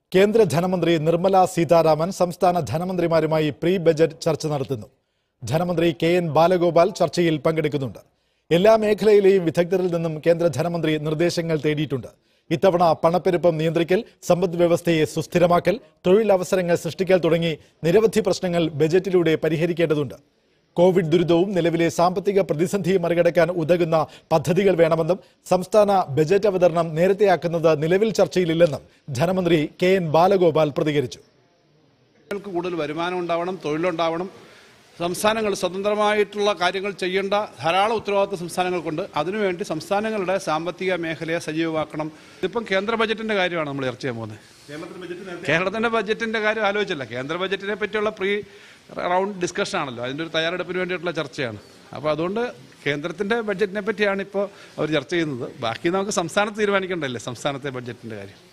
കേന്ദ്ര ധനമന്ത്രി നിർമ്മല സീതാരാമൻ സംസ്ഥാന ധനമന്ത്രിമാരുമായി പ്രീ ബജറ്റ് ചർച്ച നടത്തുന്നു ധനമന്ത്രി കെ എൻ ബാലഗോപാൽ ചർച്ചയിൽ പങ്കെടുക്കുന്നുണ്ട് എല്ലാ മേഖലയിലെയും വിദഗ്ധരിൽ നിന്നും കേന്ദ്ര ധനമന്ത്രി നിർദ്ദേശങ്ങൾ തേടിയിട്ടുണ്ട് ഇത്തവണ പണപ്പെരുപ്പം നിയന്ത്രിക്കൽ സമ്പദ് വ്യവസ്ഥയെ സുസ്ഥിരമാക്കൽ തൊഴിലവസരങ്ങൾ സൃഷ്ടിക്കൽ തുടങ്ങി നിരവധി പ്രശ്നങ്ങൾ ബജറ്റിലൂടെ പരിഹരിക്കേണ്ടതുണ്ട് കോവിഡ് ദുരിതവും നിലവിലെ സാമ്പത്തിക പ്രതിസന്ധിയും മറികടക്കാൻ ഉതകുന്ന പദ്ധതികൾ വേണമെന്നും സംസ്ഥാന ബജറ്റ് അവതരണം നേരത്തെയാക്കുന്നത് നിലവിൽ ചർച്ചയിലില്ലെന്നും ധനമന്ത്രി കെ എൻ ബാലഗോപാൽ പ്രതികരിച്ചു ജനങ്ങൾക്ക് കൂടുതൽ വരുമാനം ഉണ്ടാവണം തൊഴിലുണ്ടാവണം സംസ്ഥാനങ്ങൾ സ്വതന്ത്രമായിട്ടുള്ള കാര്യങ്ങൾ ചെയ്യേണ്ട ധാരാളം ഉത്തരവാദിത്വ സംസ്ഥാനങ്ങൾക്കുണ്ട് അതിനുവേണ്ടി സംസ്ഥാനങ്ങളുടെ സാമ്പത്തിക മേഖലയെ സജീവമാക്കണം ഇതിപ്പം കേന്ദ്ര ബജറ്റിന്റെ കാര്യമാണ് നമ്മൾ ചർച്ച ചെയ്യാൻ പോകുന്നത് കേരളത്തിന്റെ ബജറ്റിന്റെ കാര്യം ആലോചിച്ചില്ല കേന്ദ്ര ബജറ്റിനെ പറ്റിയുള്ള പ്രീ റൗണ്ട് ഡിസ്കഷൻ ആണല്ലോ അതിൻ്റെ ഒരു തയ്യാറെടുപ്പിന് വേണ്ടിയിട്ടുള്ള ചർച്ചയാണ് അപ്പോൾ അതുകൊണ്ട് കേന്ദ്രത്തിന്റെ ബഡ്ജറ്റിനെ പറ്റിയാണ് ഇപ്പോൾ അവർ ചർച്ച ചെയ്യുന്നത് ബാക്കി നമുക്ക് സംസ്ഥാനത്ത് തീരുമാനിക്കേണ്ടല്ലേ സംസ്ഥാനത്തെ ബഡ്ജറ്റിന്റെ കാര്യം